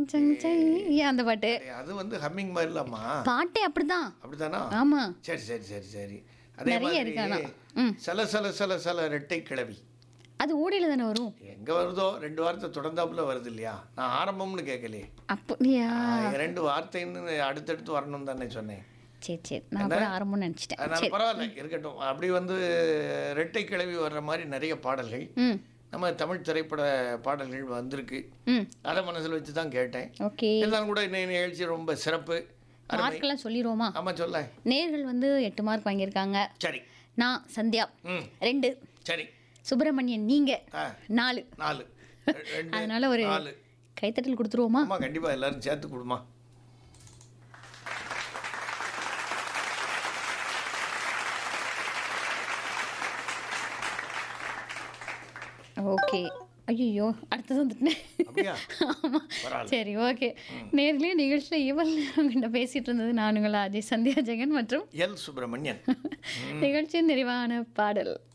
சங் சங் ஏன் அந்த பாட்டு அது வந்து ஹம்மிங் மாதிரி இல்லாமா பாட்டே அப்படிதான் அப்படிதானா ஆமா சரி சரி சரி சரி அதே நிறைய இருக்கு ஆனா. மாதிரி ம். சல சல சல சல ரெட்டை கிளவி அது ஓடையில தானே வரும் எங்க வருதோ ரெண்டு வார்த்தை தொடர்ந்தாப்புல வருது இல்லையா நான் ஆரம்பம்னு கேட்கலையே அப்படியா நான் ரெண்டு வார்த்தைன்னு அடுத்தடுத்து வரணும் தானே சொன்னேன் சரி சரி நான் கூட ஆரம்பம்னு நினச்சிட்டேன் அதனால பரவாயில்ல இருக்கட்டும் அப்படி வந்து ரெட்டை கிளவி வர்ற மாதிரி நிறைய பாடல்கள் ம் நம்ம தமிழ் திரைப்பட பாடல்கள் வந்திருக்கு ம் அதை மனசில் வச்சு தான் கேட்டேன் ஓகே இருந்தாலும் கூட இன்னைய நிகழ்ச்சி ரொம்ப சிறப்பு அருமை மார்க்கெல்லாம் சொல்லிடுவோமா ஆமா சொல்ல நேர்கள் வந்து எட்டு மார்க் வாங்கியிருக்காங்க சரி நான் சந்தியா ம் ரெண்டு சரி சுப்பிரமணியன் நீங்க ஆ நாலு நாலு ரெ- ரெண்டு அதனால ஒரு நாலு கைத்தட்டல் கொடுத்துருவோமா ஆமா கண்டிப்பா எல்லாரும் சேர்த்து கொடுமா ஓகே ஐயோ அடுத்தது வந்துட்டேன் அப்படியா ஆமாம் பரவாயில்ல சரி ஓகே நேர்களே நிகழ்ச்சியில் இவள் கிட்ட பேசிட்டு இருந்தது நானுங்களா அஜய் சந்தியா ஜெகன் மற்றும் எல் சுப்பிரமணியன் நிகழ்ச்சியின் நிறைவான பாடல்